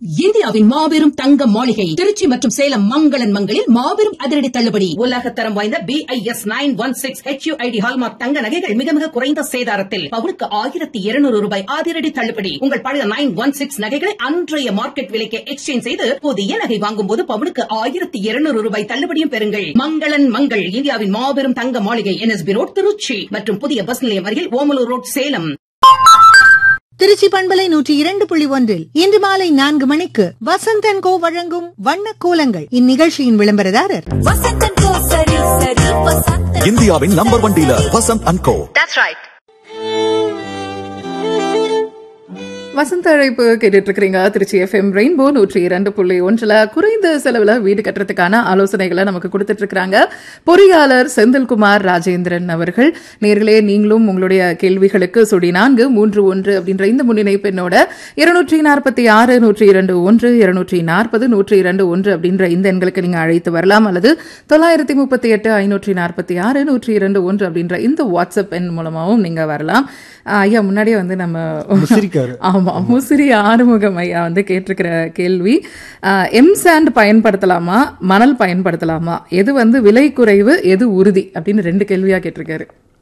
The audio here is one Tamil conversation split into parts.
இந்தியாவின் மாபெரும் தங்க மாளிகை திருச்சி மற்றும் சேலம் மங்களன் மங்களில் மாபெரும் அதிரடி தள்ளுபடி உலக தரம் வாய்ந்த B I S nine one six HUID hallmark தங்க நகைகள் மிக மிக குறைந்த சேதாரத்தில் பவுனுக்கு ஆயிரத்தி இருநூறு ரூபாய் அதிரடி தள்ளுபடி உங்கள் பழைய நைன் ஒன் சிக்ஸ் நகைகளை அன்றைய மார்க்கெட் விலைக்கு எக்ஸ்சேஞ்ச் செய்து புதிய நகை வாங்கும் போது பவுனுக்கு ஆயிரத்தி இருநூறு ரூபாய் தள்ளுபடியும் பெறுங்கள் மங்களன் மங்கள் இந்தியாவின் மாபெரும் தங்க மாளிகை என்எஸ்பி ரோட் திருச்சி மற்றும் புதிய பஸ் நிலையம் அருகில் ஓமலூர் ரோட் சேலம் திருச்சி பண்பலை நூற்றி இரண்டு புள்ளி ஒன்றில் இன்று மாலை நான்கு மணிக்கு வசந்தன் கோ வழங்கும் வண்ண கோலங்கள் இந்நிகழ்ச்சியின் விளம்பரதாரர் வசந்தன் கோ சரி சரி வசந்தன் இந்தியாவின் number one dealer Vasanth and co Vasantha அழைப்பு கேட்டுட்டு இருக்கிறீங்க திருச்சி எஃப்எம் ரெயின்போ நூற்றி இரண்டு புள்ளி ஒன்றில் குறைந்த செலவில் வீடு கட்டுறதுக்கான ஆலோசனைகளை நமக்கு கொடுத்துட்டு இருக்கிறாங்க பொறியாளர் செந்தில்குமார் ராஜேந்திரன் அவர்கள் நேர்களே நீங்களும் உங்களுடைய கேள்விகளுக்கு சுடி நான்கு மூன்று ஒன்று அப்படின்ற இந்த முன்னிணைப்பு என்னோட இருநூற்றி நாற்பத்தி ஆறு நூற்றி இரண்டு ஒன்று இருநூற்றி நாற்பது நூற்றி இரண்டு ஒன்று அப்படின்ற இந்த எண்களுக்கு நீங்க அழைத்து வரலாம் அல்லது தொள்ளாயிரத்தி முப்பத்தி எட்டு ஐநூற்றி நாற்பத்தி ஆறு நூற்றி இரண்டு ஒன்று அப்படின்ற இந்த வாட்ஸ்அப் எண் மூலமாகவும் நீங்க வரலாம் ஆஹ் ஐயா முன்னாடியே வந்து நம்ம முசிறிக்காரு. ஆமா முசிறி ஆறுமுகம் ஐயா வந்து கேட்டிருக்கிற கேள்வி எம் சாண்ட் பயன்படுத்தலாமா மணல் பயன்படுத்தலாமா எது வந்து விலை குறைவு எது உறுதி அப்படின்னு ரெண்டு கேள்வியா கேட்டிருக்காரு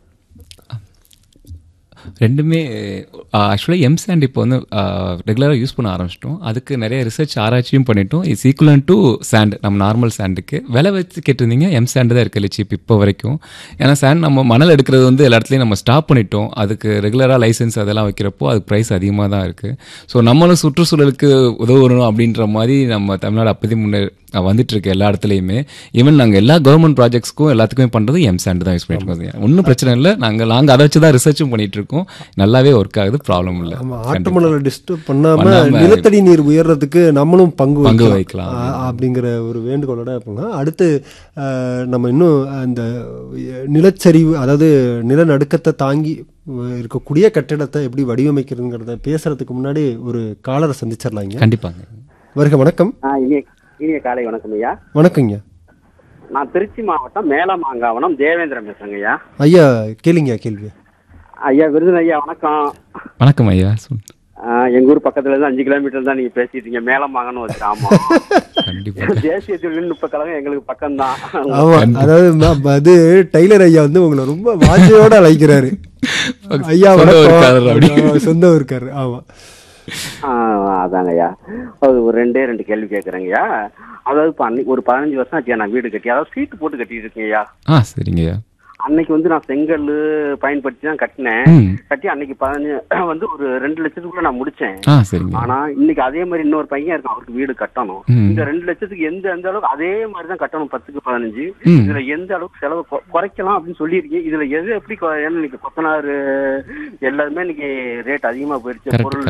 ரெண்டுமே ஆக்சுவலாக எம் சாண்ட் இப்போ வந்து ரெகுலராக யூஸ் பண்ண ஆரம்பிச்சிட்டோம் அதுக்கு நிறைய ரிசர்ச் ஆராய்ச்சியும் பண்ணிட்டோம் இட்ஸ் ஈக்குவலன் டு சாண்ட் நம்ம நார்மல் சாண்டுக்கு விலை வச்சு கேட்டிருந்தீங்க எம் சாண்டு தான் இருக்கல சீப் இப்போ வரைக்கும் ஏன்னா சாண்ட் நம்ம மணல் எடுக்கிறது வந்து எல்லா இடத்துலையும் நம்ம ஸ்டாப் பண்ணிட்டோம் அதுக்கு ரெகுலராக லைசன்ஸ் அதெல்லாம் வைக்கிறப்போ அது ப்ரைஸ் அதிகமாக தான் இருக்குது ஸோ நம்மளும் சுற்றுச்சூழலுக்கு உதவணும் அப்படின்ற மாதிரி நம்ம தமிழ்நாடு அப்போதையும் முன்னே வந்துட்டு இருக்கு எல்லா இடத்துலையுமே ஈவன் நாங்கள் எல்லா கவர்மெண்ட் ப்ராஜெக்ட்ஸ்க்கும் எல்லாத்துக்குமே பண்ணுறது எம் சாண்ட் தான் யூஸ் பண்ணிட்டு இருக்கோம் ஒன்றும் பிரச்சனை இல்லை நாங்கள் நாங்கள் அதை வச்சு தான் ரிசர்ச்சும் பண்ணிட்டு இருக்கோம் நல்லாவே ஒர்க் ஆகுது ப்ராப்ளம் இல்லை நம்ம ஆட்டு மணலை டிஸ்டர்ப் பண்ணாம பண்ணாம நிலத்தடி நீர் உயர்றதுக்கு நம்மளும் பங்கு பங்கு வைக்கலாம் வைக்கலாம். ஆ, அப்படிங்கிற ஒரு வேண்டுகோளோட போகலாம் அடுத்து ஆ, நம்ம இன்னும் அந்த நிலச்சரிவு அதாவது நிலநடுக்கத்தை தாங்கி இருக்கக்கூடிய கட்டிடத்தை எப்படி வடிவமைக்கிறதுங்கிறத பேசுறதுக்கு முன்னாடி ஒரு காலரை சந்திச்சிடலாங்க கண்டிப்பாங்க வருக வணக்கம் ஆ, இனிய இனிய காலை வணக்கம் ஐயா வணக்கங்க நான் திருச்சி மாவட்டம் மேலமாங்காவனம் தேவேந்திரன் பேசுறேங்க ஐயா ஐயா கேளுங்க கேள்வி ஐயா விருதுநர் ஐயா வணக்கம் வணக்கம் ஐயா சொல் ஆ, எங்க ஊர் பக்கத்துல இருந்து அஞ்சு கிலோமீட்டர் தான் நீங்க பேசிட்டு இருக்கீங்க மேலமாங்கன்னு ஒரு கிராமம் கண்டிப்பாக தேசிய தொழில்நுட்ப கழகம் எங்களுக்கு பக்கம் தான் ஆமா அதாவது ம- அது டெய்லர் ஐயா வந்து உங்களை ரொம்ப வாஞ்சையோட அழைக்கிறாரு ஐயா சொந்த வணக்கம் ஊர்க்காரர் அப்படி. ஆமா, சொந்த ஊருக்காரர் ஆமா அதாங்க ஐயா அது ஒரு ரெண்டே ரெண்டு கேள்வி கேட்குறேங்க ஐயா அதாவது இப்போ அன்னைக்கு ஒரு பதினஞ்சு வருஷம் ஆச்சு நான் வீடு கட்டி அதாவது சீட்டு போட்டு கட்டிட்டு இருக்கேன் ஐயா ஆ சரிங்க ஐயா அன்னைக்கு வந்து நான் செங்கல் பயன்படுத்தி தான் கட்டினேன் ம். கட்டி அன்னைக்கு பதினஞ்சு வந்து ஒரு ரெண்டு லட்சத்துக்குள்ள நான் முடிச்சேன் ஆ சரிங்க ஆனா இன்னைக்கு அதே மாதிரி இன்னொரு பையன் இருக்கான் அவருக்கு வீடு கட்டணும் ம். இந்த ரெண்டு லட்சத்துக்கு எந்த எந்த அளவுக்கு அதே மாதிரி தான் கட்டணும் பத்துக்கு பதினஞ்சு ம். இதுல எந்த அளவுக்கு செலவு கொ- குறைக்கலாம் அப்படின்னு சொல்லியிருக்கீங்க இதுல எது எப்படி கொ- ஏன்னா இன்னைக்கு கொத்தனாரு எல்லாருமே இன்னைக்கு ரேட் அதிகமா போயிருச்சு Correct, பொருள்